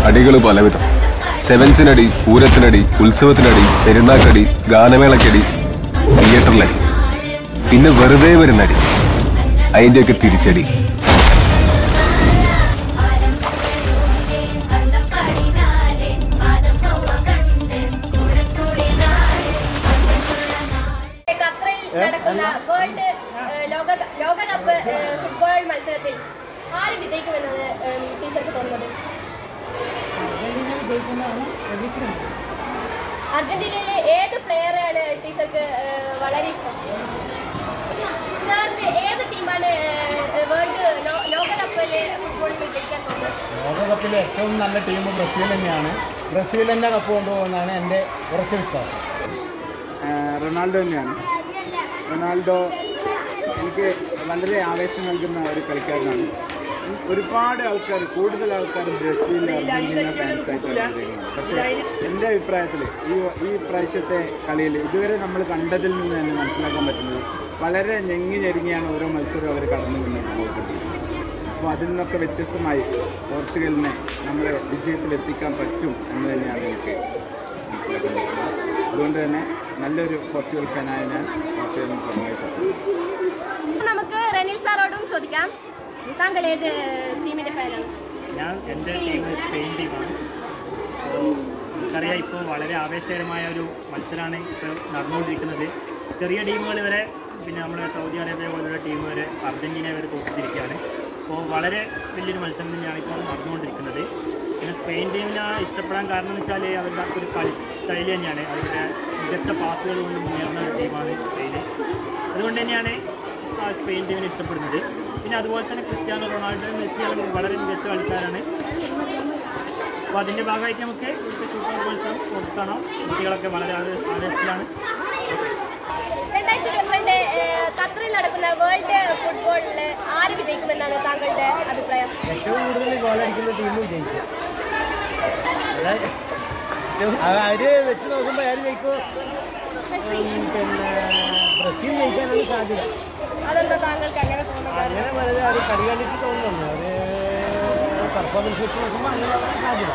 അടികൾ പലവിധം സെവൻസിനടി പൂരത്തിനടി ഉത്സവത്തിനടി പെരുന്നാക്കടി ഗാനമേളക്കടി തിയേറ്ററിലടി പിന്നെ വെറുതെ വരുന്നടി അതിന്റെയൊക്കെ തിരിച്ചടി ഖത്തറിൽ നടക്കുന്ന വേൾഡ് ഏഹ്, ലോക ലോകകപ്പ് ഏഹ്, ഫുട്ബോൾ മത്സരത്തിൽ ആര് വിജയിക്കുമെന്നാണ് ഏഹ്, ടീച്ചർക്ക് തോന്നുന്നത് അർജന്റീനയിലെ ഏത് പ്ലെയറാണ് ടീച്ചർക്ക് ഏഹ്, വളരെ ഇഷ്ടം സാറിന് ഏത് ടീമാണ് ഏഹ്, വേൾഡ് ലോ- ലോകകപ്പിൽ ഫുട്ബോളിൽ വിജയിക്കാൻ തോന്നുന്നത് ലോകകപ്പിലെ ഏറ്റവും നല്ല ടീം ബ്രസീൽ തന്നെയാണ് ബ്രസീൽ തന്നെ കപ്പ് കൊണ്ടുപോകുന്നതാണ് എൻ്റെ ഉറച്ച വിശ്വാസം റൊണാൾഡോ തന്നെയാണ് റൊണാൾഡോ എനിക്ക് വളരെ ആവേശം നൽകുന്ന ഒരു കളിക്കാരനാണ് ഒരുപാട് ആൾക്കാർ കൂടുതൽ ആൾക്കാർ ബ്രസീൽ അർജന്റീന ഫാൻസ് ആയിട്ടാണ് പക്ഷേ എൻ്റെ അഭിപ്രായത്തിൽ ഈ ഈ പ്രാവശ്യത്തെ കളിയിൽ ഇതുവരെ നമ്മൾ കണ്ടതിൽ നിന്ന് തന്നെ മനസ്സിലാക്കാൻ പറ്റുന്നത് വളരെ ഞെങ്ങി ഞെരുങ്ങിയാണ് ഓരോ മത്സരവും അവർ കടന്നു മുന്നോട്ട് പോയിക്കൊണ്ടിരിക്കുന്നത് അപ്പോൾ അതിൽ നിന്നൊക്കെ വ്യത്യസ്തമായി പോർച്ചുഗലിനെ നമ്മളെ വിജയത്തിലെത്തിക്കാൻ പറ്റും എന്ന് തന്നെയാണ് എനിക്ക് മനസ്സിലാക്കാൻ പറ്റുന്നത് അതുകൊണ്ട് തന്നെ നല്ലൊരു പോർച്ചുഗൽ ഫാനായ ഞാൻ പോർച്ചുഗലിന് പ്രൊമോട്ട് ചെയ്യുന്നു നമുക്ക് റെനിൽ സാറോടും ചോദിക്കാം താങ്കൾ ഏത് ടീമിന്റെ ഫാനാണ് ഞാൻ എൻ്റെ ടീം സ്പെയിൻ ടീമാണ് അപ്പോൾ നമുക്കറിയാം ഇപ്പോൾ വളരെ ആവേശകരമായ ഒരു മത്സരമാണ് ഇപ്പോൾ നടന്നുകൊണ്ടിരിക്കുന്നത് ചെറിയ ടീമുകൾ വരെ പിന്നെ നമ്മുടെ സൗദി അറേബ്യ പോലുള്ള ടീം വരെ അർജൻറ്റീന വരെ തോൽപ്പിച്ചിരിക്കുകയാണ് അപ്പോൾ വളരെ വലിയൊരു മത്സരം തന്നെയാണ് ഇപ്പോൾ നടന്നുകൊണ്ടിരിക്കുന്നത് പിന്നെ സ്പെയിൻ ടീമിനെ ഇഷ്ടപ്പെടാൻ കാരണം എന്ന് വെച്ചാൽ അവരുടെ ഒരു കളി സ്റ്റൈൽ തന്നെയാണ് അവരുടെ മികച്ച പാസുകൾ കൊണ്ട് മുന്നേറുന്ന ഒരു ടീമാണ് സ്പെയിൻ അതുകൊണ്ട് തന്നെയാണ് ആ സ്പെയിൻ ടീമിനെ ഇഷ്ടപ്പെടുന്നത് പിന്നെ അതുപോലെ തന്നെ ക്രിസ്ത്യാനോ റൊണാൾഡോ മെസ്സി എല്ലാം വളരെ മികച്ച കളിക്കാരാണ് അപ്പോൾ അതിൻ്റെ ഭാഗമായിട്ട് നമുക്ക് ഇവിടുത്തെ സൂപ്പർ മത്സരം നോക്കി കാണാം കുട്ടികളൊക്കെ വളരെ ആവേ- ആവേശത്തിലാണ് രണ്ടായിരത്തി ഇരുപത്തിരണ്ട് ഏഹ്, ഖത്തറിൽ നടക്കുന്ന വേൾഡ് ഫുട്ബോളിൽ ആര് വിജയിക്കുമെന്നാണ് താങ്കളുടെ അഭിപ്രായം ഏറ്റവും കൂടുതൽ ഗോളടിക്കുന്ന ടീം വിജയിക്കും അവര് വെച്ച് നോക്കുമ്പോൾ ആര് ജയിക്കും മെസ്സി പിന്നെ ബ്രസീൽ ജയിക്കാനാണ് സാധ്യത അതെന്താ താങ്കൾക്ക് അങ്ങനെ തോന്നുന്നത് അങ്ങനെ വളരെ അത് കളി കണ്ടിട്ട് തോന്നുന്നു അവര് പെർഫോമൻസ് വെച്ച് നോക്കുമ്പോൾ അങ്ങനെ സാധ്യത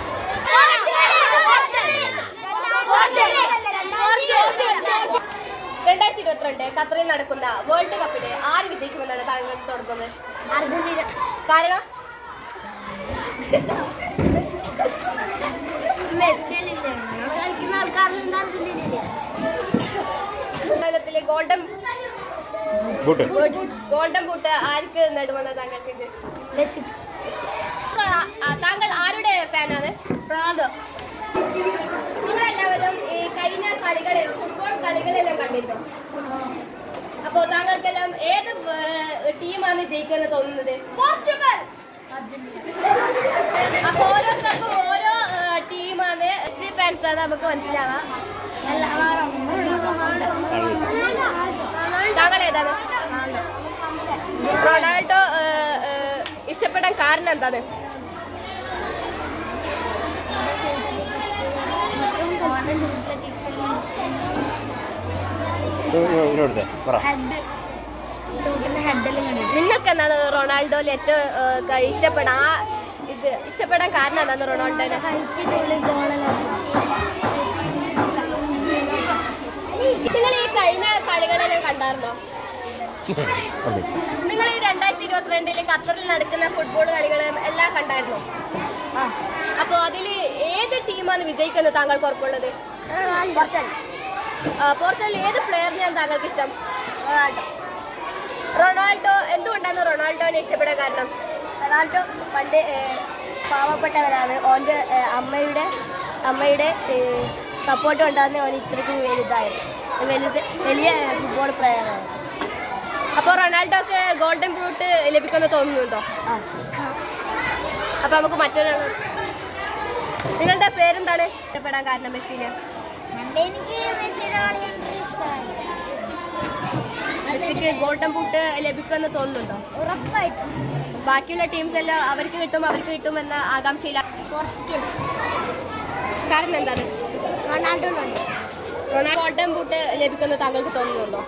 രണ്ടായിരത്തി ഇരുപത്തിരണ്ട് ഖത്തറിൽ നടക്കുന്ന വേൾഡ് കപ്പില് ആര് വിജയിക്കുമെന്നാണ് താങ്കൾക്ക് തോന്നുന്നത് അർജന്റീന കാരണം കേരളത്തിലെ ഗോൾഡൻ ഗോൾഡൻ ബൂട്ട് ആർക്ക് നേടുമെന്ന് താങ്കൾക്ക് ഇത് ആ, ആ, താങ്കൾ ആരുടെ ഫാനാണ് റൊണാൾഡോ നിങ്ങളെല്ലാവരും ഈ കഴിഞ്ഞ കളികളിൽ ഫുട്ബോൾ കളികളെല്ലാം കണ്ടിരുന്നു അപ്പോ താങ്കൾക്കെല്ലാം ഏത് ഏഹ്, ടീമാണ് ജയിക്കുമെന്ന് തോന്നുന്നത് പോർച്ചുഗൽ അപ്പൊ ഓരോരുത്തർക്കും ഓരോ ഏഹ്, ടീമാണ് എസ് ഫാൻസ് ആണ് നമുക്ക് മനസ്സിലാവാം താങ്കൾ ഏതാണ് റൊണാൾഡോ ഏഹ്, ഏഹ്, ഇഷ്ടപ്പെടാൻ കാരണം എന്താണ് നിങ്ങൾക്ക് എന്താണ് റൊണാൾഡോയിൽ ഏറ്റവും ഏഹ്, ക- ഇഷ്ടപ്പെടാൻ ആ ഇത് ഇഷ്ടപ്പെടാൻ കാരണം എന്താണ് റൊണാൾഡോനെ നിങ്ങൾ ഈ കഴിഞ്ഞ കളികളെല്ലാം കണ്ടായിരുന്നോ നിങ്ങൾ ഈ രണ്ടായിരത്തി ഇരുപത്തിരണ്ടില് ഖത്തറിൽ നടക്കുന്ന ഫുട്ബോൾ കളികളും എല്ലാം കണ്ടായിരുന്നോ അപ്പോ അതിൽ ഏത് ടീമാണ് വിജയിക്കുന്നത് താങ്കൾക്ക് ഉറപ്പുള്ളത് ആ, പോർച്ചുഗൽ ഏത് പ്ലെയറിനെയാണ് താങ്കൾക്ക് ഇഷ്ടം റൊണാൾഡോ എന്തുകൊണ്ടാണ് റൊണാൾഡോനെ ഇഷ്ടപ്പെടാൻ കാരണം റൊണാൾഡോ പണ്ട് പാവപ്പെട്ടവരാണ് ഓൻ്റെ അമ്മയുടെ അമ്മയുടെ സപ്പോർട്ട് കൊണ്ടാണ് ഓൻ ഇത്രയ്ക്കും വലുതായത് വലുത് വലിയ ഫുട്ബോൾ പ്ലെയറാണ് അപ്പോൾ റൊണാൾഡോക്ക് ഗോൾഡൻ ബൂട്ട് ലഭിക്കുമെന്ന് തോന്നുന്നുണ്ടോ അപ്പൊ നമുക്ക് മറ്റൊരാൾ നിങ്ങളുടെ പേരെന്താണ് ഇഷ്ടപ്പെടാൻ കാരണം മെസ്സിനെ എനിക്ക് മെസ്സിയുടെ കളി ഭയങ്കര ഇഷ്ടമായി മെസ്സിക്ക് ഗോൾഡൻ ബൂട്ട് ലഭിക്കുമെന്ന് തോന്നുന്നുണ്ടോ ഉറപ്പായിട്ടും ബാക്കിയുള്ള ടീംസ് എല്ലാം അവർക്ക് കിട്ടും അവർക്ക് കിട്ടും എന്ന ആകാംക്ഷയിലാണ് പോർച്ചുഗൽ കാരണം എന്താണ് റൊണാൾഡോ ഉണ്ട് റൊണാൾഡോ ഗോൾഡൻ ബൂട്ട് ലഭിക്കുമെന്ന് താങ്കൾക്ക് തോന്നുന്നുണ്ടോ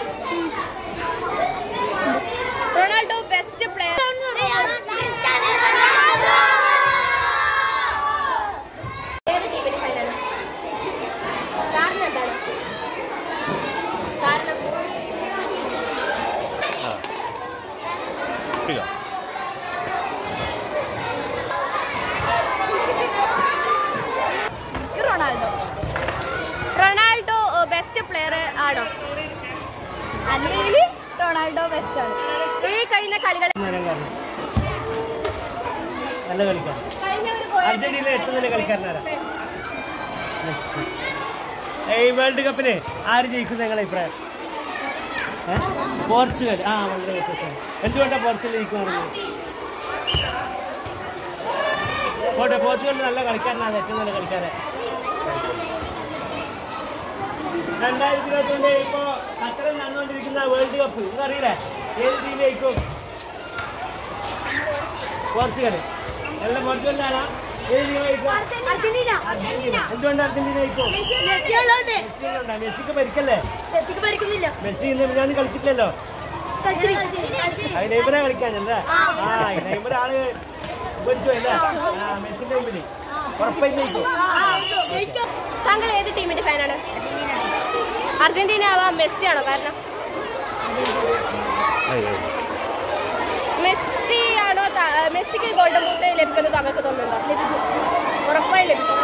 റൊണാൾഡോ ബെസ്റ്റ് പ്ലെയർ കളിക്കാരൻ നല്ല കളിക്കാരൻ അർജന്റീന ഏറ്റവും നല്ല കളിക്കാരനാരാ മെസ്സി. ഈ വേൾഡ് കപ്പിന് ആര് ജയിക്കും നിങ്ങളെ അഭിപ്രായം ഏ? പോർച്ചുഗൽ ആ വളരെ വ്യത്യസ്തമാണ് എന്തുകൊണ്ടാണ് പോർച്ചുഗൽ ജയിക്കുന്നത് പോട്ടെ പോർച്ചുഗൽ നല്ല കളിക്കാരനാണ് ഏറ്റവും നല്ല കളിക്കാരൻ രണ്ടായിരത്തി ഇരുപത്തിരണ്ട് ഇപ്പോ ഖത്തറിൽ നടന്നുകൊണ്ടിരിക്കുന്ന വേൾഡ് കപ്പ് ഇതറിയില്ലേ ഏത് ടീം ജയിക്കും പോർച്ചുഗൽ നല്ല പോർച്ചുഗലിനാണ് ഏത് ടീം ജയിക്കും അർജന്റീന അർജന്റീന എന്തുകൊണ്ട് അർജന്റീന ജയിക്കും മെസ്സിയുള്ളതുകൊണ്ട് മെസ്സിയുണ്ടോ മെസ്സിക്ക് പരിക്കല്ലേ മെസ്സിക്ക് ഭരിക്കുന്നില്ല മെസ്സി ഇന്ന് ഞാൻ കളിച്ചിട്ടില്ലല്ലോ അത് നെയ്മറെ കളിക്കാൻ അല്ലേ ആ നെയ്മർ ആള് ഉപരിച്ചു അല്ലേ ആ മെസ്സിന്റെ മുമ്പിൽ ഉറപ്പായിട്ട് ജയിക്കും താങ്കൾ ഏത് ടീമിന്റെ ഫാനാണ് അർജന്റീന ആവാം മെസ്സി ആണോ കാരണം മെസ്സി ആണോ താ- മെസ്സിക്ക് ഗോൾഡൻ ബൂട്ട് ലഭിക്കുമെന്ന് താങ്കൾക്ക് തോന്നുന്നുണ്ടോ ലഭിക്കും ഉറപ്പായി ലഭിക്കും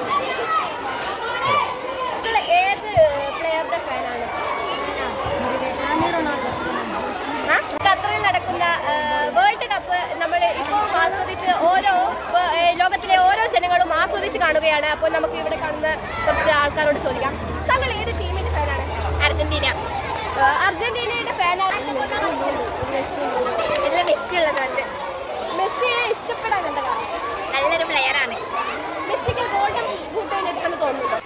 താങ്കൾ ഏത് പ്ലെയറുടെ ഫാനാണ് ആ? ഖത്തറിൽ നടക്കുന്ന വേൾഡ് കപ്പ് നമ്മൾ ഇപ്പോൾ ആസ്വദിച്ച് ഓരോ വ- ഏ, ലോകത്തിലെ ഓരോ ജനങ്ങളും ആസ്വദിച്ച് കാണുകയാണ് അപ്പോൾ നമുക്ക് ഇവിടെ കാണുന്ന കുറച്ച് ആൾക്കാരോട് ചോദിക്കാം താങ്കൾ ഏത് ടീമിന്റെ ഫാനാണ് അർജന്റീന അർജന്റീനയുടെ ഫാനാണ് മെസ്സി ഉള്ളതുകൊണ്ട് മെസ്സിയെ ഇഷ്ടപ്പെടാൻ എന്താ കാരണം നല്ലൊരു പ്ലെയർ ആണ് മെസ്സിക്ക് ഗോൾഡൻ ബൂട്ട് ലഭിക്കുമെന്ന് തോന്നുന്നുണ്ടോ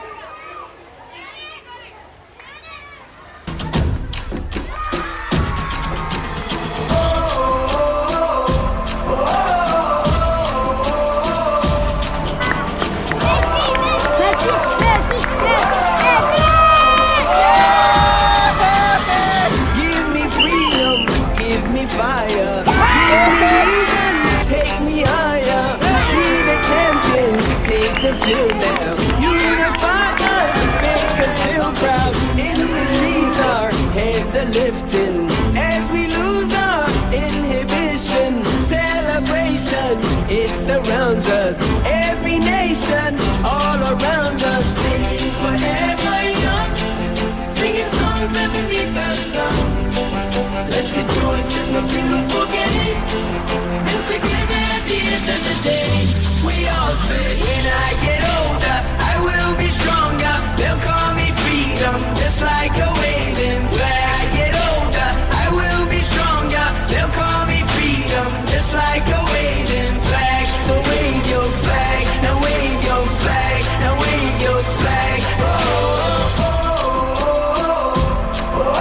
Give me freedom, give me fire, give me reason, take me higher. See the champions take the field now. Unify us, make us feel proud. In the streets, our heads are lifting as we lose our inhibition. Celebration, it surrounds us. Every nation, all around us, sing forever young. Singing songs underneath the sun. Let's rejoice in the beautiful game. And together at the end of the day, we all say, when I get older, I will be stronger. They'll call me freedom, just like a waving flag. I get older, I will be stronger. They'll call me freedom, just like a waving flag. So wave your flag, now wave your flag, now wave your flag. Oh, oh, oh, oh,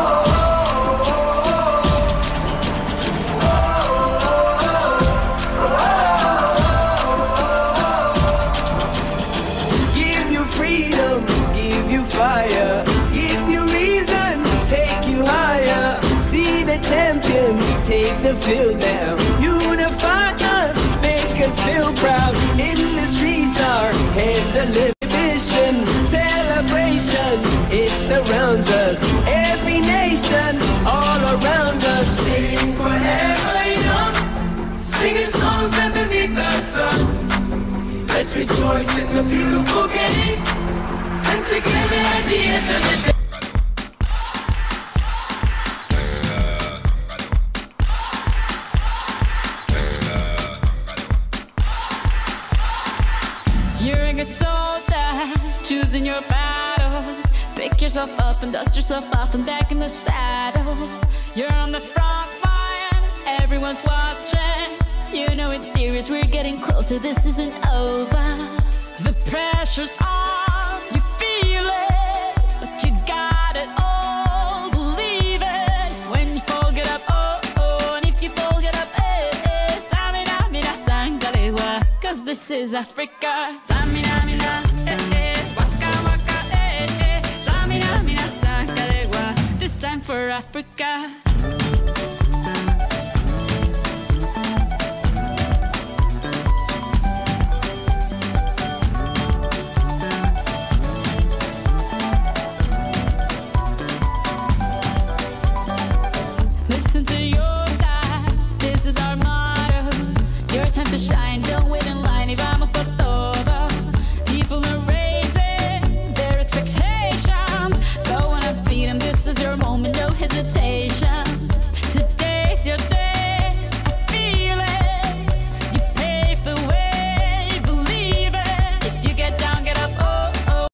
Give you freedom, give you fire, give you reason, take you higher. See the champions take the field now. Unify us, make us feel proud. In the streets, our heads are liberation, celebration. It surrounds us. Every nation, all around us, sing forever young, singing songs underneath the sun. Let's rejoice in the beautiful game. And together at the end of the day. You're a good soldier, choosing your battles. Pick yourself up and dust yourself off and back in the saddle. You're on the front line, everyone's watching. You know it's serious, we're getting closer, this isn't over. The pressure's on, you feel it, but you got it all. Believe it when you fall, get up, oh, oh, and if you fall, get up, eh, eh. Tamina, mina, sangalewa, cause this is Africa. Tamina, mina, eh, eh, waka, waka, eh, eh. Tamina, mina, sangalewa, this time for Africa.